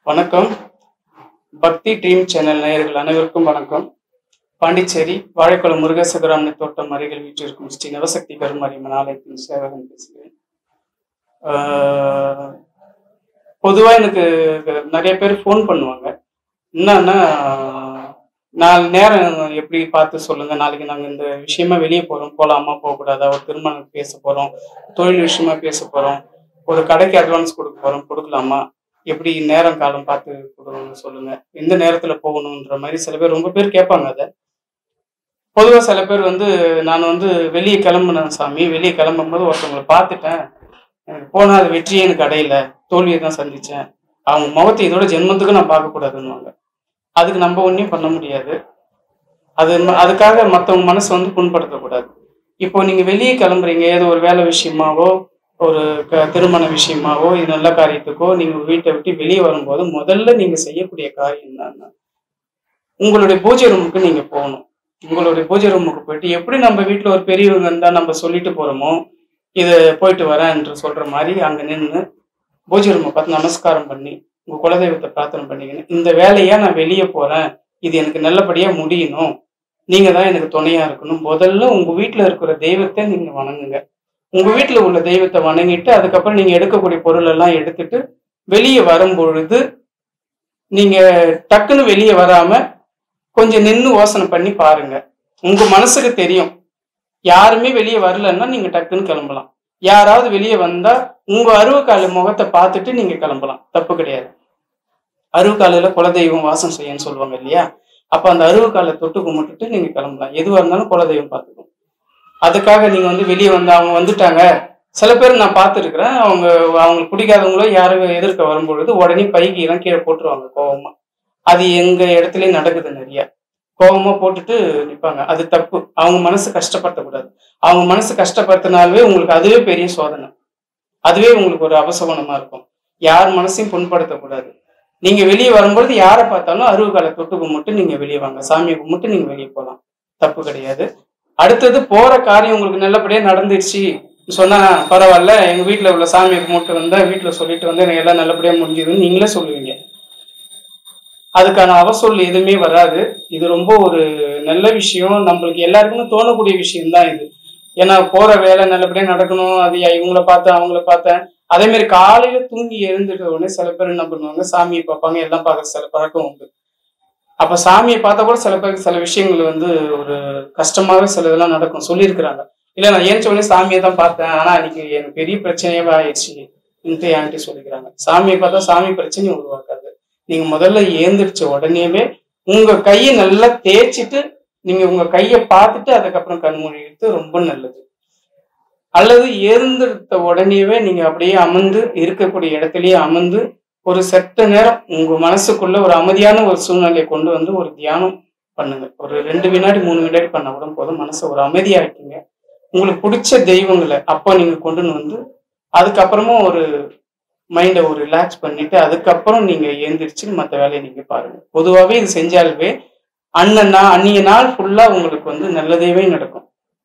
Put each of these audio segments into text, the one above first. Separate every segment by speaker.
Speaker 1: வணக்கம் பக்தி dream channel நேயர்கள் அனைவருக்கும் வணக்கம் பாண்டிச்சேரி வாழைக்குளம் முருகேசகிராமணி தோட்டம் அருகில் வீற்றிருக்கும் ஸ்ரீ நவசக்தி கருமாரியம்மன் ஆலயத்தின் சேவகன் பேசுகிறேன் ஆஹ் பொதுவா எனக்கு நிறைய பேர் ஃபோன் பண்ணுவாங்க என்னன்னா நாலு நேரம் எப்படி பார்த்து சொல்லுங்க நாளைக்கு நாங்க இந்த விஷயமா வெளியே போறோம் போலாமா போகக்கூடாதா ஒரு திருமணம் பேச போறோம் தொழில் விஷயமா பேச போறோம் ஒரு கடைக்கு அட்வான்ஸ் கொடுக்க போறோம் கொடுக்கலாமா எப்படி நேரம் காலம் பார்த்து கொடுக்கணும்னு சொல்லுங்க எந்த நேரத்துல போகணுன்ற மாதிரி சில பேர் ரொம்ப பேர் கேட்பாங்க அதை பொதுவா சில பேர் வந்து நான் வந்து வெளியே கிளம்புனேன் சாமி வெளியே கிளம்பும் போது ஒருத்தவங்களை பார்த்துட்டேன் எனக்கு போனா அது வெற்றியே எனக்கு அடையல தோல்வியை தான் சந்திச்சேன் அவங்க முகத்தை இதோட ஜென்மத்துக்கு நான் பார்க்கக்கூடாதுன்னுவாங்க அதுக்கு நம்ம ஒன்றும் பண்ண முடியாது அது ம- அதுக்காக மற்றவங்க மனசு வந்து புண்படுத்தக்கூடாது இப்போ நீங்க வெளியே கிளம்புறீங்க ஏதோ ஒரு வேலை விஷயமாவோ ஒரு க திருமண விஷயமாவோ இது நல்ல காரியத்துக்கோ நீங்க வீட்டை விட்டு வெளியே வரும்போது முதல்ல நீங்க செய்யக்கூடிய காரியம் என்னன்னா உங்களுடைய பூஜை ரூமுக்கு நீங்க போகணும் உங்களுடைய பூஜை ரூமுக்கு போயிட்டு எப்படி நம்ம வீட்டில் ஒரு பெரியவங்க இருந்தா நம்ம சொல்லிட்டு போறோமோ இது போயிட்டு வரேன் என்று சொல்ற மாதிரி அங்க நின்று பூஜை ரூமை பார்த்து நமஸ்காரம் பண்ணி உங்க குலதெய்வத்தை பிரார்த்தனை பண்ணிக்கின்னு இந்த வேலையா நான் வெளியே போறேன் இது எனக்கு நல்லபடியா முடியணும் நீங்க தான் எனக்கு துணையா இருக்கணும் முதல்ல உங்க வீட்டுல இருக்கிற தெய்வத்தை நீங்க வணங்குங்க உங்க வீட்டுல உள்ள தெய்வத்தை வணங்கிட்டு அதுக்கப்புறம் நீங்க எடுக்கக்கூடிய பொருள் எல்லாம் எடுத்துட்டு வெளியே வரும் பொழுது நீங்க டக்குன்னு வெளியே வராம கொஞ்சம் நின்று யோசனை பண்ணி பாருங்க உங்க மனசுக்கு தெரியும் யாருமே வெளியே வரலன்னா நீங்க டக்குன்னு கிளம்பலாம் யாராவது வெளியே வந்தா உங்க அருவக்கால முகத்தை பார்த்துட்டு நீங்க கிளம்பலாம் தப்பு கிடையாது அருவக்காலையில குலதெய்வம் வாசம் செய்யன்னு சொல்லுவாங்க இல்லையா அப்ப அந்த அருவக்காலை தொட்டு கும்பிட்டுட்டு நீங்க கிளம்பலாம் எதுவா இருந்தாலும் குலதெய்வம் பார்த்துக்கும் அதுக்காக நீங்க வந்து வெளியே வந்து அவங்க வந்துட்டாங்க சில பேர் நான் பார்த்துருக்குறேன் அவங்க அவங்களுக்கு பிடிக்காதவங்களோ யாரும் எதிர்க்க வரும்பொழுது உடனே பைக்கு எல்லாம் கீழே போட்டுருவாங்க கோவமா அது எங்க இடத்துலயும் நடக்குது நிறைய கோவமா போட்டுட்டு நிப்பாங்க அது தப்பு அவங்க மனசு கஷ்டப்படுத்தக்கூடாது அவங்க மனசு கஷ்டப்படுத்தினாலே உங்களுக்கு அதுவே பெரிய சோதனை அதுவே உங்களுக்கு ஒரு அபசகுணமா இருக்கும் யார் மனசையும் புண்படுத்தக்கூடாது நீங்க வெளியே வரும்பொழுது யாரை பார்த்தாலும் அருவுகாலை தொட்டு கும்பிட்டு நீங்க வெளியே வாங்க சாமியை கும்பிட்டு நீங்க வெளியே போகலாம் தப்பு கிடையாது அடுத்தது போற காரியம் உங்களுக்கு நல்லபடியா நடந்துருச்சு சொன்னா பரவாயில்ல எங்க வீட்டுல உள்ள சாமியை கும்பிட்டு வந்தா வீட்டுல சொல்லிட்டு வந்து எனக்கு எல்லாம் நல்லபடியா முடிஞ்சதுன்னு நீங்களே சொல்லுவீங்க அதுக்கான அவசொல் எதுவுமே வராது இது ரொம்ப ஒரு நல்ல விஷயம் நம்மளுக்கு எல்லாருக்குமே தோணக்கூடிய விஷயம் தான் இது ஏன்னா போற வேலை நல்லபடியா நடக்கணும் அது இவங்கள பார்த்தேன் அவங்கள பார்த்தேன் அதே மாதிரி காலையில தூங்கி எழுந்துட்ட உடனே சில பேர் என்ன பண்ணுவாங்க சாமியை பார்ப்பாங்க எல்லாம் பார்க்க சில பழக்கம் உண்டு அப்ப சாமியை பார்த்தா கூட சில பேருக்கு சில விஷயங்கள் வந்து ஒரு கஷ்டமாவே சில இதெல்லாம் நடக்கும் சொல்லியிருக்கிறாங்க இல்ல நான் ஏன்ச்ச உடனே சாமியை தான் பார்த்தேன் ஆனா அன்னைக்கு எனக்கு பெரிய பிரச்சனையாவே ஆயிடுச்சு என்கிட்ட என்கிட்ட சொல்லிக்கிறாங்க சாமியை பார்த்தா சாமி பிரச்சனையும் உருவாக்காது நீங்க முதல்ல ஏந்திரிச்ச உடனேவே உங்க கையை நல்லா தேய்ச்சிட்டு நீங்க உங்க கையை பார்த்துட்டு அதுக்கப்புறம் கண் மூடிட்டு ரொம்ப நல்லது அல்லது எழுந்திருத்த உடனேவே நீங்க அப்படியே அமர்ந்து இருக்கக்கூடிய இடத்துலயே அமர்ந்து ஒரு செத்த நேரம் உங்க மனசுக்குள்ள ஒரு அமைதியான ஒரு சூழ்நிலையை கொண்டு வந்து ஒரு தியானம் பண்ணுங்க ஒரு ரெண்டு வினாடி மூணு வினாடி பண்ணா கூட போதும் மனசை ஒரு அமைதியாக்கிங்க உங்களுக்கு பிடிச்ச தெய்வங்களை அப்போ நீங்க கொண்டுன்னு வந்து அதுக்கப்புறமும் ஒரு மைண்டை ஒரு ரிலாக்ஸ் பண்ணிட்டு அதுக்கப்புறம் நீங்க ஏந்திரிச்சு மற்ற வேலையை நீங்க பாருங்க பொதுவாகவே இது செஞ்சாலுமே அண்ணனா அன்னிய நாள் ஃபுல்லா உங்களுக்கு வந்து நல்லதேவே நடக்கும்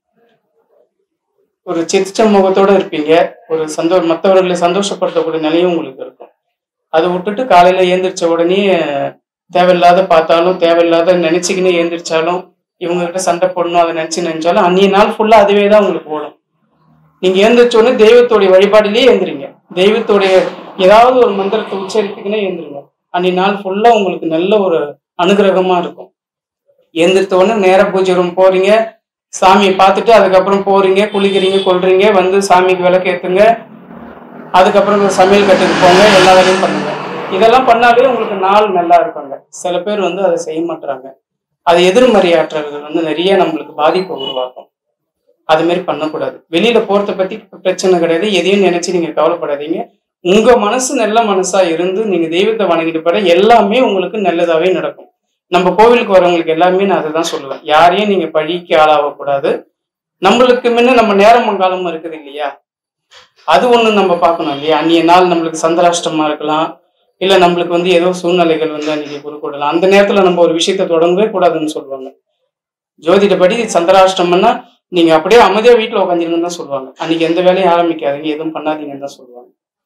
Speaker 1: ஒரு சிரிச்ச முகத்தோட இருப்பீங்க ஒரு சந்தோ மற்றவர்களை சந்தோஷப்படுத்தக்கூடிய நிலையும் உங்களுக்கு இருக்கும் அதை விட்டுட்டு காலையில ஏந்திரிச்ச உடனே தேவையில்லாத பார்த்தாலும் தேவையில்லாத நினைச்சுக்கினே ஏந்திரிச்சாலும் இவங்க கிட்ட சண்டை போடணும் அதை நினைச்சு நினைச்சாலும் அன்னிய நாள் ஃபுல்லா அதுவே தான் உங்களுக்கு ஓடும் நீங்க ஏந்திரிச்ச உடனே தெய்வத்தோடைய வழிபாடிலேயே ஏந்திரிங்க தெய்வத்தோடைய ஏதாவது ஒரு மந்திரத்தை உச்சரித்துக்கினே ஏந்திருங்க அன்னைய நாள் ஃபுல்லா உங்களுக்கு நல்ல ஒரு அனுகிரகமா இருக்கும் எந்திரித்த உடனே நேர பூஜை ரூம் போறீங்க சாமியை பார்த்துட்டு அதுக்கப்புறம் போறீங்க குளிக்கிறீங்க கொள்றீங்க வந்து சாமிக்கு விளக்கு ஏத்துங்க அதுக்கப்புறம் சமையல் கட்டுக்கு போங்க எல்லா வேலையும் பண்ணுங்க இதெல்லாம் பண்ணாலே உங்களுக்கு நாள் நல்லா இருக்குங்க சில பேர் வந்து அதை செய்ய மாட்டாங்க அது எதிர்மறையாற்றல்கள் வந்து நிறைய நம்மளுக்கு பாதிப்பை உருவாக்கும் அது மாதிரி பண்ணக்கூடாது வெளியில போறத பத்தி பிரச்சனை கிடையாது எதையும் நினைச்சு நீங்க கவலைப்படாதீங்க உங்க மனசு நல்ல மனசா இருந்து நீங்க தெய்வத்தை வணங்கிட்டு போற எல்லாமே உங்களுக்கு நல்லதாவே நடக்கும் நம்ம கோவிலுக்கு வரவங்களுக்கு எல்லாமே நான் அதை தான் சொல்லுவேன் யாரையும் நீங்க பழிக்கு ஆளாகக்கூடாது நம்மளுக்கு முன்ன நம்ம நேரம் காலமும் இருக்குது இல்லையா அது ஒண்ணு நம்ம பார்க்கணும் இல்லையா அன்றைய நாள் நம்மளுக்கு சந்திராஷ்டமா இருக்கலாம் இல்ல நம்மளுக்கு வந்து ஏதோ சூழ்நிலைகள் வந்து அன்னைக்கு குறுக்கூடலாம் அந்த நேரத்துல நம்ம ஒரு விஷயத்தை தொடங்கவே கூடாதுன்னு சொல்லுவாங்க ஜோதிடப்படி சந்திராஷ்டமம்னா நீங்க அப்படியே அமைதியா வீட்டுல உட்காந்துருங்கன்னு தான் சொல்லுவாங்க அன்னைக்கு எந்த வேலையும் ஆரம்பிக்காதீங்க எதுவும் பண்ணாதீங்கன்னு தான் சொல்லுவாங்க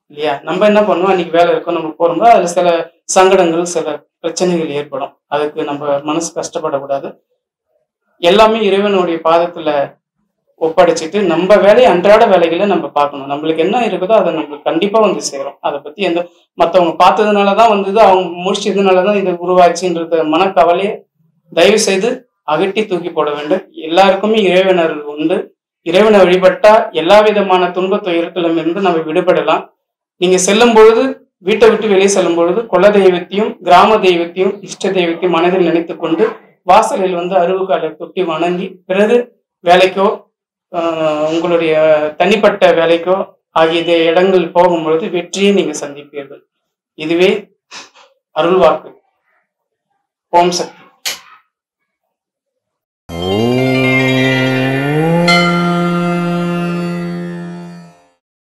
Speaker 1: இல்லையா நம்ம என்ன பண்ணுவோம் அன்னைக்கு வேலை இருக்கும் நம்ம போகும்போது அதுல சில சங்கடங்கள் சில பிரச்சனைகள் ஏற்படும் அதுக்கு நம்ம மனசு கஷ்டப்படக்கூடாது எல்லாமே இறைவனுடைய பாதத்துல ஒப்படைச்சிட்டு நம்ம வேலையை அன்றாட வேலைகளை நம்ம பார்க்கணும் நம்மளுக்கு என்ன இருக்குதோ அதை நம்மளுக்கு கண்டிப்பா வந்து சேரும் அதை பத்தி எந்த மத்தவங்க பார்த்ததுனாலதான் வந்தது அவங்க முடிச்சதுனாலதான் இது உருவாச்சுன்றது மனக்கவலையை தயவு செய்து அகட்டி தூக்கி போட வேண்டும் எல்லாருக்குமே இறைவனர் உண்டு இறைவனை வழிபட்டா எல்லா விதமான துன்ப துயரத்திலும் இருந்து நம்ம விடுபடலாம் நீங்க செல்லும் பொழுது வீட்டை விட்டு வெளியே செல்லும் பொழுது குல தெய்வத்தையும் கிராம தெய்வத்தையும் இஷ்ட தெய்வத்தையும் மனதில் நினைத்துக் கொண்டு வாசலில் வந்து அருவுக்காலை தொட்டி வணங்கி பிறகு வேலைக்கோ ஆஹ், உங்களுடைய தனிப்பட்ட வேலைக்கோ ஆகிய இடங்கள் போகும்பொழுது வெற்றியை நீங்க சந்திப்பீர்கள் இதுவே அருள்வாக்கு ஓம் சக்தி